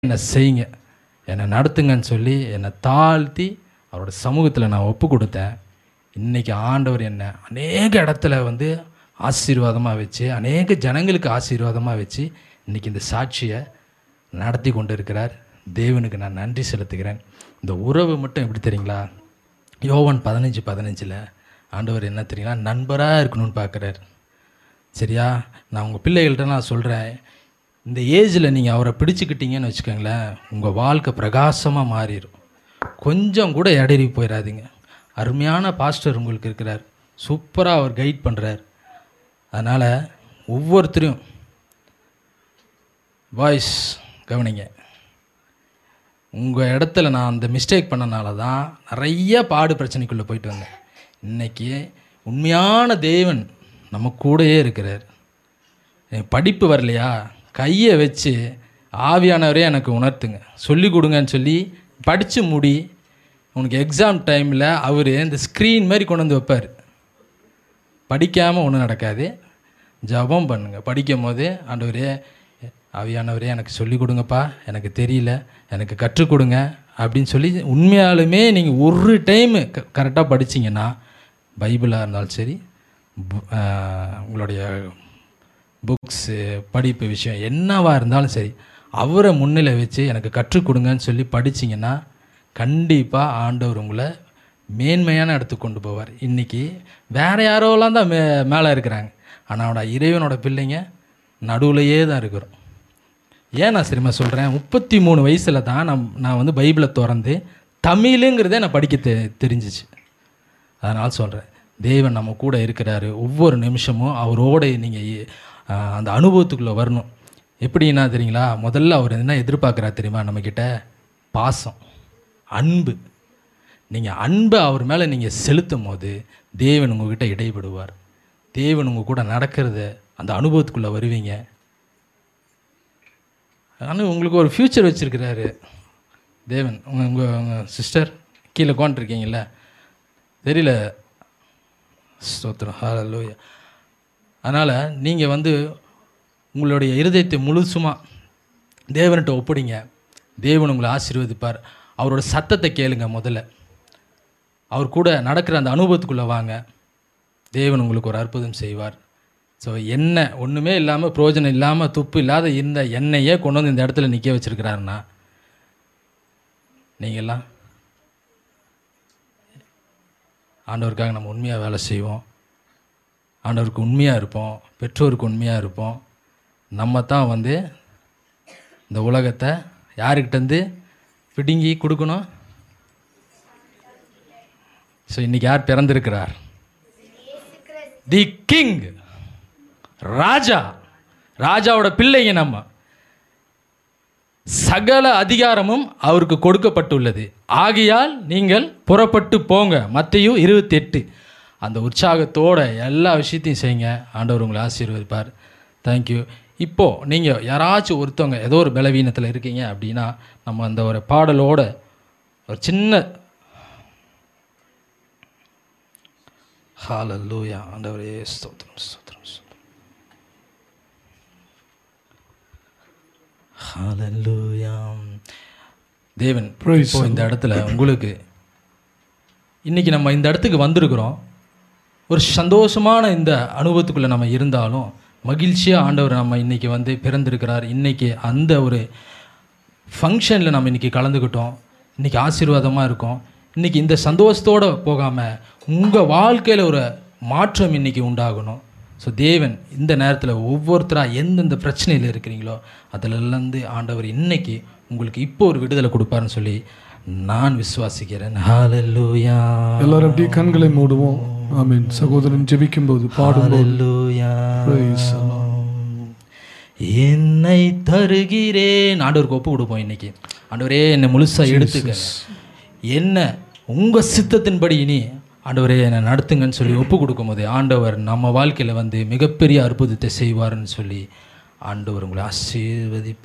என்னை செய்யுங்க என்னை நடத்துங்கன்னு சொல்லி என்னை தாழ்த்தி அவரோட சமூகத்தில் நான் ஒப்பு கொடுத்தேன் இன்றைக்கி ஆண்டவர் என்னை அநேக இடத்துல வந்து ஆசீர்வாதமாக வச்சு அநேக ஜனங்களுக்கு ஆசீர்வாதமாக வச்சு இன்றைக்கி இந்த சாட்சியை நடத்தி கொண்டு இருக்கிறார் தேவனுக்கு நான் நன்றி செலுத்துகிறேன் இந்த உறவு மட்டும் எப்படி தெரியுங்களா யோவான் பதினஞ்சு பதினஞ்சில் ஆண்டவர் என்ன தெரியுங்களா நண்பராக இருக்கணும்னு பார்க்குறாரு சரியா நான் உங்கள் பிள்ளைகள்கிட்ட நான் சொல்கிறேன் இந்த ஏஜில் நீங்கள் அவரை பிடிச்சிக்கிட்டீங்கன்னு வச்சுக்கோங்களேன் உங்கள் வாழ்க்கை பிரகாசமாக மாறிடும் கொஞ்சம் கூட இடறி போயிடாதீங்க அருமையான பாஸ்டர் உங்களுக்கு இருக்கிறார் சூப்பராக அவர் கைட் பண்ணுறார் அதனால் ஒவ்வொருத்தரையும் வாய்ஸ் கவனிங்க உங்கள் இடத்துல நான் அந்த மிஸ்டேக் பண்ணனால தான் நிறைய பாடு பிரச்சனைக்குள்ளே போயிட்டு வந்தேன் இன்னைக்கு உண்மையான தேவன் நம்ம கூடயே இருக்கிறார் எனக்கு படிப்பு வரலையா கையை வச்சு ஆவியானவரே எனக்கு உணர்த்துங்க சொல்லி கொடுங்கன்னு சொல்லி படித்து முடி உனக்கு எக்ஸாம் டைமில் அவர் இந்த ஸ்க்ரீன் மாதிரி கொண்டு வந்து வைப்பார் படிக்காமல் ஒன்றும் நடக்காது ஜெபம் பண்ணுங்க படிக்கும் போது ஆண்டவரே ஆவியானவரே எனக்கு சொல்லிக் கொடுங்கப்பா எனக்கு தெரியல எனக்கு கற்றுக் கொடுங்க அப்படின்னு சொல்லி உண்மையாலுமே நீங்கள் ஒரு டைமு க கரெக்டாக படிச்சீங்கன்னா பைபிளாக இருந்தாலும் சரி பு- ஆஹ், உங்களுடைய புக்ஸு படிப்பு விஷயம் என்னவா இருந்தாலும் சரி அவரை முன்னிலை வச்சு எனக்கு கற்றுக் கொடுங்கன்னு சொல்லி படிச்சீங்கன்னா கண்டிப்பாக ஆண்டவர் உங்களை மேன்மையான இடத்துக்கு கொண்டு போவார் இன்றைக்கி வேறு யாரோலாம் தான் மே மேலே இருக்கிறாங்க ஆனால் இறைவனோட பிள்ளைங்க நடுவுலையே தான் இருக்கிறோம் ஏன் நான் சரிமா சொல்கிறேன் முப்பத்தி மூணு வயசில் தான் நான் நான் வந்து பைபிளை திறந்து தமிழுங்கிறதே நான் படிக்க தெ தெரிஞ்சிச்சு அதனால் சொல்கிறேன் தேவன் நம்ம கூட இருக்கிறாரு ஒவ்வொரு நிமிஷமும் அவரோட நீங்கள் அந்த அனுபவத்துக்குள்ளே வரணும் எப்படின்னா தெரியுங்களா முதல்ல அவர் என்ன எதிர்பார்க்குறாரு தெரியுமா நம்மக்கிட்ட பாசம் அன்பு நீங்கள் அன்பை அவர் மேலே நீங்கள் செலுத்தும் போது தேவன் உங்ககிட்ட இடைபடுவார் தேவன் உங்கள் கூட நடக்கிறத அந்த அனுபவத்துக்குள்ளே வருவீங்க ஆனால் உங்களுக்கு ஒரு ஃப்யூச்சர் வச்சுருக்கிறாரு தேவன் உங்கள் உங்கள் உங்கள் சிஸ்டர் கீழே உட்காந்துருக்கீங்கள தெரியல ஸ்தோத்திரம் ஹalleluya அதனால் நீங்கள் வந்து உங்களுடைய இருதயத்தை முழுசுமா தேவன்கிட்ட ஒப்பிடிங்க தேவன் உங்களை ஆசீர்வதிப்பார் அவரோட சத்தத்தை கேளுங்க முதல்ல அவர் கூட நடக்கிற அந்த அனுபவத்துக்குள்ளே வாங்க தேவன் உங்களுக்கு ஒரு அற்புதம் செய்வார் ஸோ எண்ணெய் ஒன்றுமே இல்லாமல் பிரயோஜனம் இல்லாமல் துப்பு இல்லாத இந்த எண்ணெயே கொண்டு வந்து இந்த இடத்துல நிற்க வச்சிருக்கிறாருன்னா நீங்கள்லாம் ஆண்டவருக்காக நம்ம உண்மையாக வேலை செய்வோம் ஆண்டவருக்கு உண்மையாக இருப்போம் பெற்றோருக்கு உண்மையாக இருப்போம் நம்ம தான் வந்து இந்த உலகத்தை யாருக்கிட்டேருந்து பிடுங்கி கொடுக்கணும் ஸோ இன்றைக்கி யார் பிறந்திருக்கிறார் தி கிங் ராஜா ராஜாவோட பிள்ளைங்க நம்ம சகல அதிகாரமும் அவருக்கு கொடுக்கப்பட்டுள்ளது ஆகையால் நீங்கள் புறப்பட்டு போங்க மத்தையும் இருபத்தி எட்டு அந்த உற்சாகத்தோட எல்லா விஷயத்தையும் செய்யுங்க ஆண்டவர் உங்களை ஆசீர்வதிப்பார் தேங்க்யூ இப்போது நீங்கள் யாராச்சும் ஒருத்தவங்க ஏதோ ஒரு பலவீனத்தில் இருக்கீங்க அப்படின்னா நம்ம அந்த ஒரு பாடலோட ஒரு சின்ன ஹalleluya ஆண்டவரே ஸ்தோத்திரம் ஸ்தோத்திரம் ஸ்தோத்திரம். ஹalleluya தேவன் இப்போ இந்த இடத்துல உங்களுக்கு இன்னைக்கு நம்ம இந்த இடத்துக்கு வந்திருக்கிறோம் ஒரு சந்தோஷமான இந்த அனுபவத்துக்குள்ளே நம்ம இருந்தாலும் மகிழ்ச்சியாக ஆண்டவர் நம்ம இன்னைக்கு வந்து பிறந்திருக்கிறார் இன்னைக்கு அந்த ஒரு ஃபங்க்ஷனில் நம்ம இன்னைக்கு கலந்துக்கிட்டோம் இன்னைக்கு ஆசீர்வாதமாக இருக்கோம் இன்னைக்கு இந்த சந்தோஷத்தோடு போகாமல் உங்கள் வாழ்க்கையில் ஒரு மாற்றம் இன்னைக்கு உண்டாகணும் ஸோ தேவன் இந்த நேரத்தில் ஒவ்வொருத்தராக எந்தெந்த பிரச்சனையில் இருக்கிறீங்களோ அதிலிருந்து ஆண்டவர் இன்னைக்கு உங்களுக்கு இப்போ ஒரு விடுதலை கொடுப்பாருன்னு சொல்லி நான் விசுவாசிக்கிறேன் ஹalleluya எல்லாரும் அப்படியே கண்களை மூடுவோம் ஆமென் சகோதரன் ஜெபிக்கும் போது பாடும்போது ஹalleluya Praise the என்னை தருகிறேன் ஆண்டவருக்கு ஒப்பு கொடுப்போம் இன்னைக்கு ஆண்டவரே என்னை முழுசாக எடுத்துக்க என்ன உங்கள் சித்தத்தின்படி இனி ஆண்டவரே என்னை நடத்துங்கன்னு சொல்லி ஒப்பு கொடுக்கும்போது ஆண்டவர் நம்ம வாழ்க்கையில் வந்து மிகப்பெரிய அற்புதத்தை செய்வார்னு சொல்லி ஆண்டவர் உங்களை ஆசீர்வதி